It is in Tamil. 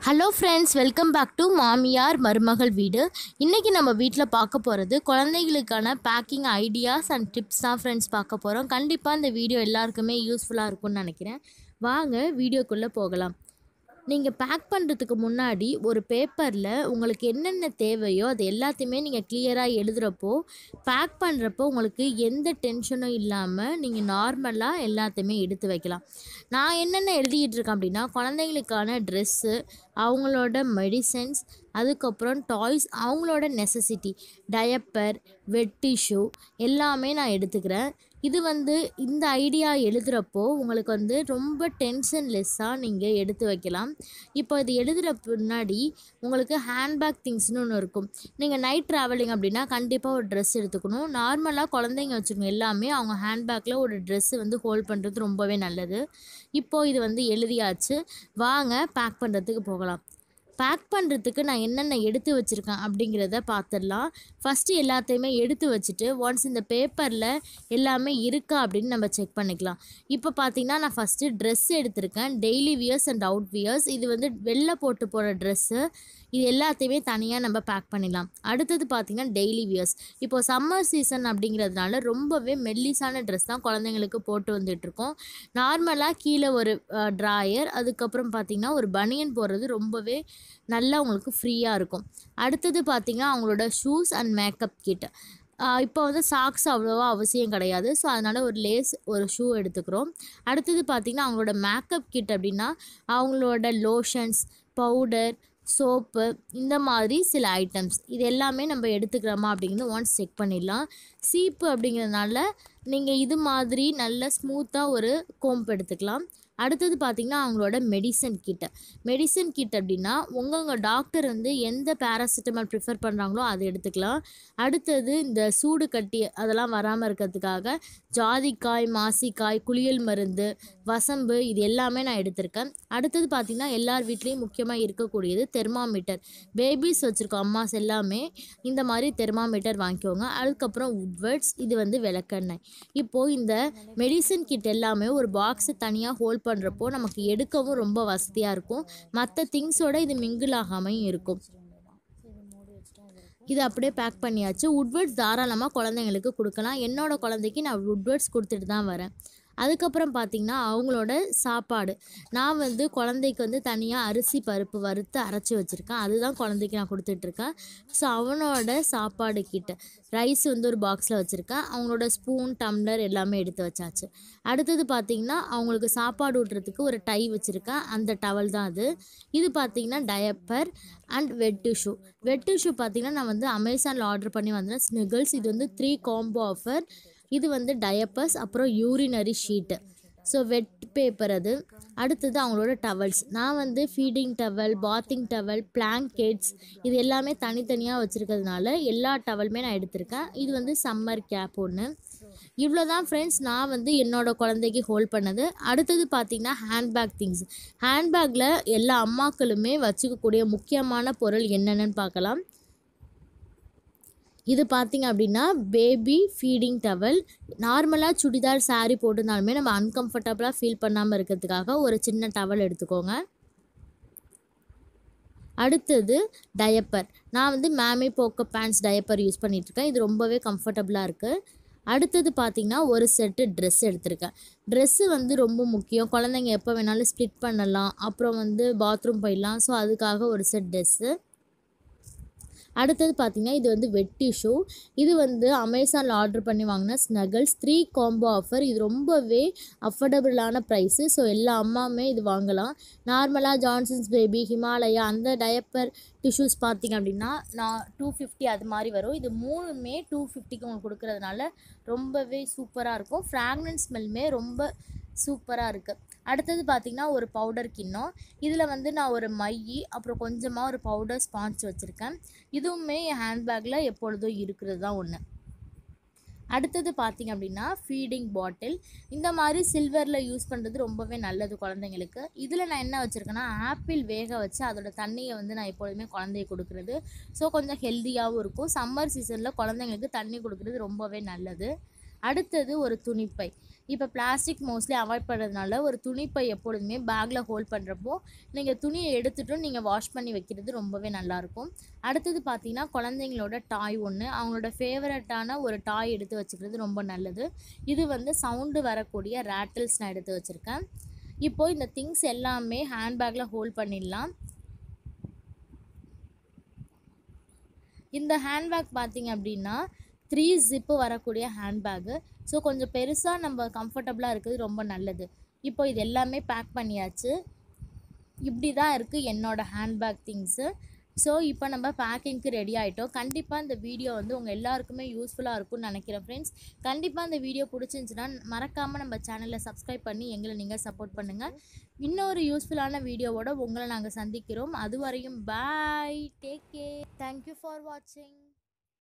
hello friends welcome back to மாமியார் மருமகள் வீடு இன்றைக்கி நம்ம வீட்டில் பார்க்க போகிறது குழந்தைகளுக்கான பேக்கிங் ஐடியாஸ் அண்ட் டிப்ஸ் தான் ஃப்ரெண்ட்ஸ் பார்க்க போகிறோம் கண்டிப்பாக இந்த வீடியோ எல்லாருக்குமே யூஸ்ஃபுல்லாக இருக்கும்னு நினைக்கிறேன் வாங்க வீடியோக்குள்ளே போகலாம் நீங்கள் பேக் பண்ணுறதுக்கு முன்னாடி ஒரு பேப்பரில் உங்களுக்கு என்னென்ன தேவையோ அது எல்லாத்தையுமே நீங்கள் கிளியராக எழுதுகிறப்போ பேக் பண்ணுறப்போ உங்களுக்கு எந்த டென்ஷனும் இல்லாமல் நீங்கள் நார்மலாக எல்லாத்தையுமே எடுத்து வைக்கலாம் நான் என்னென்ன எழுதிக்கிட்டு இருக்கேன் அப்படின்னா குழந்தைங்களுக்கான ட்ரெஸ்ஸு அவங்களோட மெடிசன்ஸ் அதுக்கப்புறம் டாய்ஸ் அவங்களோட நெசசிட்டி டயப்பர் வெட் டிஷ்யூ எல்லாமே நான் எடுத்துக்கிறேன் இது வந்து இந்த ஐடியா எழுதுகிறப்போ உங்களுக்கு வந்து ரொம்ப டென்ஷன் லெஸ்ஸாக நீங்கள் எடுத்து வைக்கலாம் இப்போ இது எழுதுகிற முன்னாடி உங்களுக்கு ஹேண்ட்பேக் திங்ஸ்னு ஒன்று இருக்கும் நீங்கள் நைட் ட்ராவலிங் அப்படின்னா கண்டிப்பாக ஒரு ட்ரெஸ் எடுத்துக்கணும் நார்மலாக குழந்தைங்க வச்சுக்கோங்க எல்லாமே அவங்க ஹேண்ட்பேக்கில் ஒரு ட்ரெஸ்ஸு வந்து ஹோல்ட் பண்ணுறது ரொம்பவே நல்லது இப்போது இது வந்து எழுதியாச்சு வாங்க பேக் பண்ணுறதுக்கு போகலாம் பேக் பண்ணுறதுக்கு நான் என்னென்ன எடுத்து வச்சுருக்கேன் அப்படிங்கிறத பார்த்துடலாம் ஃபஸ்ட்டு எல்லாத்தையுமே எடுத்து வச்சுட்டு ஒன்ஸ் இந்த பேப்பரில் எல்லாமே இருக்கா அப்படின்னு நம்ம செக் பண்ணிக்கலாம் இப்போ பார்த்தீங்கன்னா நான் ஃபஸ்ட்டு ட்ரெஸ் எடுத்திருக்கேன் daily wears and out wears இது வந்து வெளில போட்டு போகிற ட்ரெஸ்ஸு இது எல்லாத்தையுமே தனியாக நம்ம பேக் பண்ணிடலாம் அடுத்தது பார்த்திங்கன்னா டெய்லி வியர்ஸ் இப்போ சம்மர் சீசன் அப்படிங்கிறதுனால ரொம்பவே மெல்லிஸான ட்ரெஸ் தான் குழந்தைங்களுக்கு போட்டு வந்துட்டுருக்கோம் நார்மலாக கீழே ஒரு ட்ராயர் அதுக்கப்புறம் பார்த்திங்கன்னா ஒரு பனியன் போடுறது ரொம்பவே நல்லா உங்களுக்கு ஃப்ரீயாக இருக்கும் அடுத்தது பார்த்திங்கன்னா அவங்களோட ஷூஸ் அண்ட் மேக்கப் கிட் இப்போ வந்து சாக்ஸ் அவ்வளோவா அவசியம் கிடையாது ஸோ அதனால் ஒரு லேஸ் ஒரு ஷூ எடுத்துக்கிறோம் அடுத்தது பார்த்திங்கன்னா அவங்களோட மேக்கப் கிட் அப்படின்னா அவங்களோட லோஷன்ஸ் பவுடர் சோப்பு இந்த மாதிரி சில ஐட்டம்ஸ் இது எல்லாமே நம்ம எடுத்துக்கிறோமா அப்படிங்கிறது ஒன்ஸ் செக் பண்ணிடலாம் சீப்பு அப்படிங்கிறதுனால நீங்கள் இது மாதிரி நல்ல ஸ்மூத்தாக ஒரு கோம்பு எடுத்துக்கலாம் அடுத்தது பார்த்திங்கன்னா அவங்களோட மெடிசன் கிட்ட மெடிசன் கிட் அப்படின்னா உங்கள் டாக்டர் வந்து எந்த பேராசிட்டமால் ப்ரிஃபர் பண்ணுறாங்களோ அதை எடுத்துக்கலாம் அடுத்தது இந்த சூடு கட்டி அதெல்லாம் வராமல் இருக்கிறதுக்காக ஜாதிக்காய் மாசிக்காய் குளியல் மருந்து வசம்பு இது எல்லாமே நான் எடுத்திருக்கேன் அடுத்தது பார்த்திங்கன்னா எல்லார் வீட்லேயும் முக்கியமாக இருக்கக்கூடியது தெர்மாமீட்டர் பேபிஸ் வச்சுருக்கோம் அம்மாஸ் எல்லாமே இந்த மாதிரி தெர்மாமீட்டர் வாங்கிக்கோங்க அதுக்கப்புறம் உட்வர்ட்ஸ் இது வந்து விளக்கெண்ணெய் இப்போது இந்த மெடிசன் கிட் எல்லாமே ஒரு பாக்ஸை தனியாக ஹோல்ட் பண்ணுறப்போ நமக்கு எடுக்கவும் ரொம்ப வசதியாக இருக்கும் மற்ற திங்ஸோட இது மிங்கிள் ஆகாமையும் இருக்கும் இது அப்படியே பேக் பண்ணியாச்சு உட்வர்ட்ஸ் தாராளமாக குழந்தைங்களுக்கு கொடுக்கலாம் என்னோடய குழந்தைக்கு நான் உட்வர்ட்ஸ் கொடுத்துட்டு தான் வரேன் அதுக்கப்புறம் பார்த்திங்கன்னா அவங்களோட சாப்பாடு நான் வந்து குழந்தைக்கு வந்து தனியாக அரிசி பருப்பு வறுத்து அரைச்சி வச்சுருக்கேன் அதுதான் குழந்தைக்கு நான் கொடுத்துட்ருக்கேன் ஸோ அவனோட சாப்பாடு கிட்ட ரைஸ் வந்து ஒரு பாக்ஸில் வச்சுருக்கேன் அவங்களோட ஸ்பூன் டம்ளர் எல்லாமே எடுத்து வச்சாச்சு அடுத்தது பார்த்திங்கன்னா அவங்களுக்கு சாப்பாடு ஊட்டுறதுக்கு ஒரு டை வச்சுருக்கேன் அந்த டவல் தான் அது இது பார்த்திங்கன்னா diaper and wet tissue wet tissue பார்த்திங்கன்னா நான் வந்து அமேசானில் ஆர்டர் பண்ணி வந்தேன் ஸ்னிகிள்ஸ் இது வந்து த்ரீ காம்போ ஆஃபர் இது வந்து டயப்பர்ஸ் அப்புறம் urinary sheet so wet paper அது அடுத்தது அவங்களோட டவல்ஸ் நான் வந்து feeding towel bathing towel blankets இது எல்லாமே தனித்தனியாக வச்சுருக்கிறதுனால எல்லா டவலுமே நான் எடுத்திருக்கேன் இது வந்து சம்மர் கேப் ஒன்று இவ்வளோ தான் ஃப்ரெண்ட்ஸ் நான் வந்து என்னோடய குழந்தைக்கு ஹோல்ட் பண்ணது அடுத்தது பார்த்திங்கன்னா ஹேண்ட்பேக் திங்ஸ் ஹேண்ட்பேக்கில் எல்லா அம்மாக்களுமே வச்சுக்கக்கூடிய முக்கியமான பொருள் என்னென்னு பார்க்கலாம் இது பார்த்திங்க அப்படின்னா பேபி ஃபீடிங் டவல் நார்மலாக சுடிதார் சாரீ போட்டிருந்தாலுமே நம்ம அன்கம்ஃபர்டபுளாக ஃபீல் பண்ணாமல் இருக்கிறதுக்காக ஒரு சின்ன டவல் எடுத்துக்கோங்க அடுத்தது டயப்பர் நான் வந்து மேமே போக்க பேண்ட்ஸ் டயப்பர் யூஸ் பண்ணிகிட்ருக்கேன் இது ரொம்பவே கம்ஃபர்டபுளாக இருக்குது அடுத்தது பார்த்திங்கன்னா ஒரு செட்டு ட்ரெஸ் எடுத்திருக்கேன் ட்ரெஸ்ஸு வந்து ரொம்ப முக்கியம் குழந்தைங்க எப்போ வேணாலும் ஸ்ப்ளிட் பண்ணலாம் அப்புறம் வந்து பாத்ரூம் போயிடலாம் ஸோ அதுக்காக ஒரு செட் ட்ரெஸ்ஸு அடுத்தது பார்த்திங்கன்னா இது வந்து வெட் டிஷ்யூ இது வந்து அமேசானில் ஆர்டர் பண்ணி வாங்கின ஸ்னகல்ஸ் த்ரீ காம்போ ஆஃபர் இது ரொம்பவே அஃபோர்டபுளான ப்ரைஸு ஸோ எல்லா அம்மாவுமே இது வாங்கலாம் நார்மலாக ஜான்சன்ஸ் பேபி ஹிமாலயா அந்த டயப்பர் டிஷ்யூஸ் பார்த்திங்க அப்படின்னா நான் டூ ஃபிஃப்டி அது மாதிரி வரும் இது மூணுமே டூ ஃபிஃப்டிக்கு உங்களுக்கு கொடுக்குறதுனால ரொம்பவே சூப்பராக இருக்கும் ஃப்ராக்னன்ஸ் ஸ்மெல்லுமே ரொம்ப சூப்பராக இருக்குது அடுத்தது பார்த்திங்கன்னா ஒரு பவுடர் கிண்ணம் இதில் வந்து நான் ஒரு மை அப்புறம் கொஞ்சமாக ஒரு பவுடர் ஸ்பான்ச் வச்சுருக்கேன் இதுவுமே என் ஹேண்ட்பேக்கில் எப்பொழுதும் இருக்கிறது தான் ஒன்று அடுத்தது பார்த்திங்க அப்படின்னா ஃபீடிங் பாட்டில் இந்த மாதிரி சில்வரில் யூஸ் பண்ணுறது ரொம்பவே நல்லது குழந்தைங்களுக்கு இதில் நான் என்ன வச்சுருக்கேன்னா ஆப்பிள் வேக வச்சு அதோட தண்ணியை வந்து நான் எப்பொழுதுமே குழந்தைய கொடுக்குறது ஸோ கொஞ்சம் ஹெல்த்தியாகவும் இருக்கும் சம்மர் சீசனில் குழந்தைங்களுக்கு தண்ணி கொடுக்குறது ரொம்பவே நல்லது அடுத்தது ஒரு துணிப்பை இப்போ பிளாஸ்டிக் மோஸ்ட்லி அவாய்ட் பண்ணுறதுனால ஒரு துணிப்பை எப்பொழுதுமே பேக்கில் ஹோல்ட் பண்ணுறப்போ நீங்கள் துணியை எடுத்துட்டும் நீங்கள் வாஷ் பண்ணி வைக்கிறது ரொம்பவே நல்லாயிருக்கும் அடுத்தது பார்த்தீங்கன்னா குழந்தைங்களோட டாய் ஒன்று அவங்களோட ஃபேவரட்டான ஒரு டாய் எடுத்து வச்சுக்கிறது ரொம்ப நல்லது இது வந்து சவுண்டு வரக்கூடிய ரேட்டில்ஸ் நான் எடுத்து வச்சுருக்கேன் இப்போது இந்த திங்ஸ் எல்லாமே ஹேண்ட்பேக்கில் ஹோல்ட் பண்ணிடலாம் இந்த ஹேண்ட்பேக் பார்த்தீங்க அப்படின்னா த்ரீ ஜிப்பு வரக்கூடிய ஹேண்ட்பேக்கு ஸோ கொஞ்சம் பெருசாக நம்ம கம்ஃபர்டபுளாக இருக்குது ரொம்ப நல்லது இப்போ இது எல்லாமே பேக் பண்ணியாச்சு இப்படி தான் இருக்குது என்னோடய ஹேண்ட்பேக் திங்ஸு ஸோ இப்போ நம்ம பேக்கிங்க்கு ரெடி ஆகிட்டோம் கண்டிப்பாக இந்த வீடியோ வந்து உங்கள் எல்லாருக்குமே யூஸ்ஃபுல்லாக இருக்கும்னு நினைக்கிறேன் ஃப்ரெண்ட்ஸ் கண்டிப்பாக இந்த வீடியோ பிடிச்சிருந்துச்சுன்னா மறக்காமல் நம்ம சேனலை சப்ஸ்கிரைப் பண்ணி எங்களை நீங்கள் சப்போர்ட் பண்ணுங்கள் இன்னொரு யூஸ்ஃபுல்லான வீடியோவோட உங்களை நாங்கள் சந்திக்கிறோம் அதுவரையும் bye take care thank you for வாட்சிங்